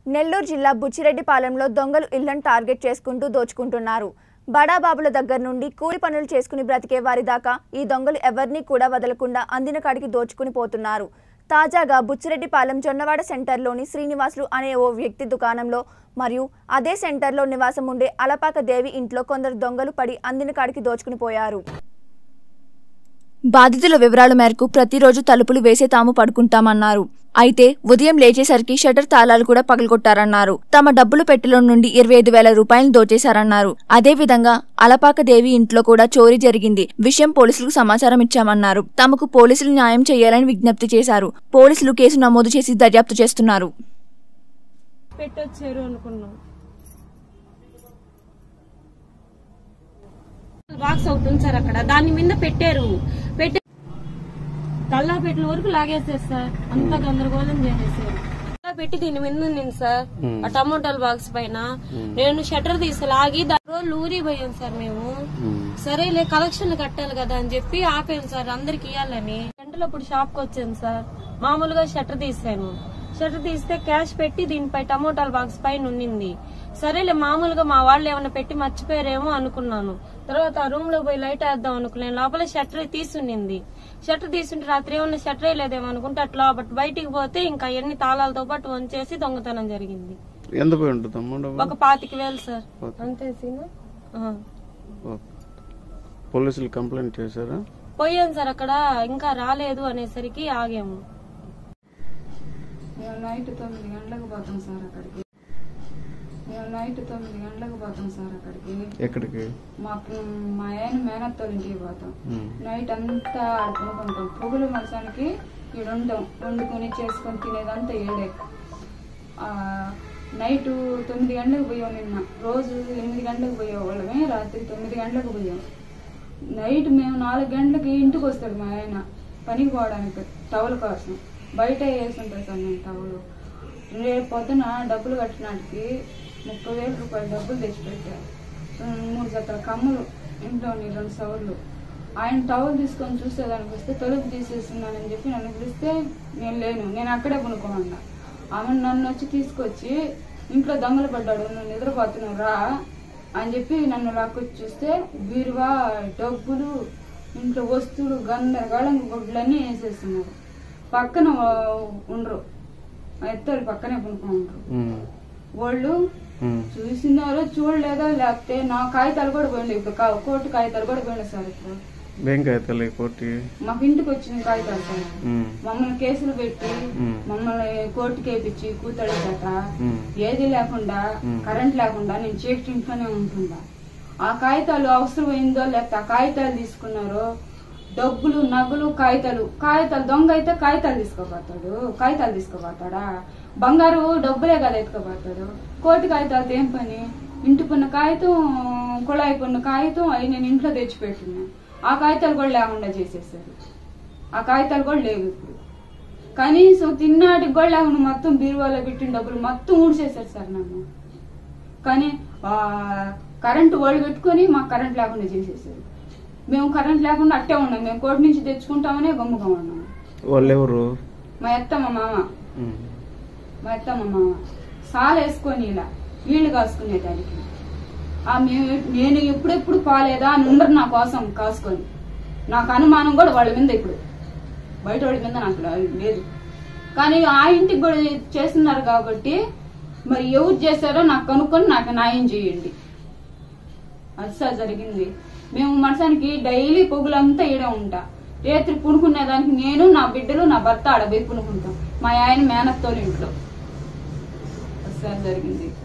నెల్లూరు జిల్లా బుచ్చిరెడ్డిపాలెంలో దొంగలు ఇళ్లను టార్గెట్ చేసుకుంటూ దోచుకుంటున్నారు బడాబాబుల దగ్గర నుండి కూలి పనులు చేసుకుని బ్రతికే వారి దాకా ఈ దొంగలు ఎవరినీ కూడా వదలకుండా అందిన కాడికి దోచుకుని పోతున్నారు తాజాగా బుచ్చిరెడ్డిపాలెం జొన్నవాడ సెంటర్లోని శ్రీనివాసులు అనే ఓ వ్యక్తి దుకాణంలో మరియు అదే సెంటర్లో నివాసం ఉండే అలపాక దేవి ఇంట్లో కొందరు దొంగలు పడి అందిన కాడికి దోచుకుని పోయారు బాధితుల వివరాల మేరకు ప్రతిరోజు తలుపులు వేసే తాము పడుకుంటామన్నారు అయితే ఉదయం లేచేసరికి షటర్ తాళాలు కూడా పగలగొట్టారన్నారు తమ డబ్బులు పెట్టెలో నుండి ఇరవై ఐదు వేల రూపాయలు దోచేశారన్నారు అదే విధంగా అలపాక దేవి ఇంట్లో కూడా చోరీ జరిగింది విషయం పోలీసులకు సమాచారం ఇచ్చామన్నారు తమకు పోలీసులు న్యాయం చేయాలని విజ్ఞప్తి చేశారు పోలీసులు కేసు నమోదు చేసి దర్యాప్తు చేస్తున్నారు పెట్టొచ్చారు అనుకున్నాం బాక్స్ ఒకటి ఉంచారు అక్కడ దాని మీద పెట్టారు పెట్టి కల్లా పెట్టిన వరకు లాగేసారు సార్ అంతా గందరగోళం చేసేసారు కల్లా పెట్టి దీని మీద ఉంది సార్ ఆ టమోటాల బాక్స్ పైన నేను షట్టర్ తీసి లాగి దాని రోజులు ఊరిపోయాం సార్ మేము సరేలే కలెక్షన్ కట్టాలి కదా అని చెప్పి ఆపాను సార్ అందరికి ఇవ్వాలని గంటలో ఇప్పుడు షాప్ కి వచ్చాను సార్ మామూలుగా షట్టర్ తీసాను షట్టర్ తీస్తే క్యాష్ పెట్టి దీనిపై టమోటాల బాక్స్ పైన ఉన్నింది సరేలే మామూలుగా మా వాళ్ళు ఏమైనా పెట్టి మర్చిపోయారేమో అనుకున్నాను తర్వాత ఆ రూమ్ లో పోయి లైట్ వేద్దాం అనుకున్నాను లోపల షట్టర్ తీసుండింది షట్టర్ తీసుంటే రాత్రి ఏమన్నా షట్టర్ వేయలేదేమో అనుకుంటే అట్లా బట్ బయటికి పోతే ఇంకా ఎన్ని తాళాలతో పాటు వంచేసి దొంగతనం జరిగింది ఎంత పోయి ఉంటుంది అమౌంట్ ఒక పాతిక వేలు సార్ అంతే సీను ఆ. పోలీసులు కంప్లైంట్ చేశారా పోయాం సార్ అక్కడ ఇంకా రాలేదు అనేసరికి ఆగాము మేము నైట్ తొమ్మిది గంటలకు పోతాం సార్ అక్కడికి మేము నైట్ తొమ్మిది గంటలకు పోతాం సార్ అక్కడికి ఎక్కడికి మాకు మా ఆయన మేనత్తోళ్ళ ఇంటికి పోతాం ఉమ్. నైట్ అంతా ఆడుకుంటాం పొగులు మనుషానికి ఇక్కడ ఉంటాం వండుకొని చేసుకొని తినేదంతా ఏడే ఆ, నైట్ తొమ్మిది గంటలకు పోయాం నిన్న రోజు ఎనిమిది గంటలకు పోయేవాళ్ళమే రాత్రి తొమ్మిది గంటలకు పోయాం నైట్ మేము నాలుగు గంటలకి ఇంటికి వస్తాడు మా ఆయన పనికి పోవడానికి టవల్ కోసం బయట వేసి ఉంటుంది సార్ నేను టవల్ రేపు పొద్దున డబ్బులు కట్టినాటికి ముప్పై వేల రూపాయలు డబ్బులు తెచ్చిపెట్టా ఉమ్, మూడు జతల కమ్ములు ఇంట్లోని రెండు సవర్లు ఆయన టవల్ తీసుకొని చూసేదానికి వస్తే తలుపు తీసేస్తున్నానని చెప్పి నన్ను పిలిస్తే నేను లేను నేను అక్కడే కొనుక్కోమన్నా ఆమె నన్ను వచ్చి తీసుకొచ్చి ఇంట్లో దొంగలు పడ్డాడు నువ్వు నిద్రపోతున్నావు రా అని చెప్పి నన్ను లాక్కొచ్చి చూస్తే బీరువా డబ్బులు ఇంట్లో వస్తువులు గందరగోళం గుడ్లన్నీ వేసేస్తున్నారు పక్కన వా- ఉండరు ఆ ఎత్తోళ్ళు పక్కనే కొనుక్కొని ఉండరు ఉమ్. వాళ్ళు ఉమ్. చూసినారో చూడలేదో లేకపోతే నా కాగితాలు కూడా పోయింది ఇప్పుడు కా- కోర్టు కాగితాలు కూడా పోయింది సార్ ఇప్పుడు ఏం కాగితాలు కోటి మాకు ఇంటికి వచ్చిన కాగితాలు సార్ ఉమ్. మమ్మల్ని కేసులు పెట్టి ఉమ్. మమ్మల్ని కోర్టుకి వేపించి కూతాడు చేత ఉమ్. ఏది లేకుండా ఉమ్. కరెంట్ లేకుండా నేను చీకటి ఇంట్లోనే ఉంటుందా ఆ కాగితాలు అవసరమైందో లేకపోతే ఆ కాగితాలు తీసుకున్నారో డబ్బులు నగలు కాగితాలు కాగితాలు దొంగ అయితే కాగితాలు తీసుకోపోతాడు కాగితాలు తీసుకోపోతాడా బంగారు డబ్బులే కదా ఎత్తుకోపోతాడు కోటి కాగితాలతో ఏం పని ఇంటి పన్న కాగితం కుళాయి పన్న కాగితం అవి నేను ఇంట్లో తెచ్చిపెట్టున్నా ఆ కాగితాలు కూడా లేకుండా చేసేసారు ఆ కాగితాలు కూడా లేవు ఇప్పుడు కనీసం తిన్నాటికి కూడా లేకుండా మొత్తం బీరువాలో పెట్టిన డబ్బులు మొత్తం ఊడ్చేశారు సార్ నన్ను కానీ ఆ, కరెంటు వాళ్ళు పెట్టుకొని మాకు కరెంట్ లేకుండా చేసేసారు మేము కరెంట్ లేకుండా అట్టే ఉన్నాం మేము కోటి నుంచి తెచ్చుకుంటామనే గమ్ముగా ఉన్నాం వాళ్ళు ఎవరు మా అత్త మా మామ ఉమ్. మా అత్త మా మామ సాలు వేసుకొని ఇలా నీళ్లు కాసుకునేదానికి ఆ మేము నేను ఎప్పుడెప్పుడు పాలేదా అని ఉండరు నా కోసం కాసుకొని నాకు అనుమానం కూడా వాళ్ళ మీద ఇప్పుడు బయట వాళ్ళ మీద నాకు లేదు కానీ ఆ ఇంటికి కూడా చేస్తున్నారు కాబట్టి మరి ఎవరు చేశారో నాకు కనుక్కొని నాకు న్యాయం చేయండి అది సార్ జరిగింది మేము మనసానికి డైలీ పొగులంతా ఈడే ఉంటా రేత్రి పునుకునేదానికి నేను నా బిడ్డలు నా భర్త ఆడబోయి పునుకుంటాం మా ఆయన మేనత్తోని ఇంట్లో అది సార్ జరిగింది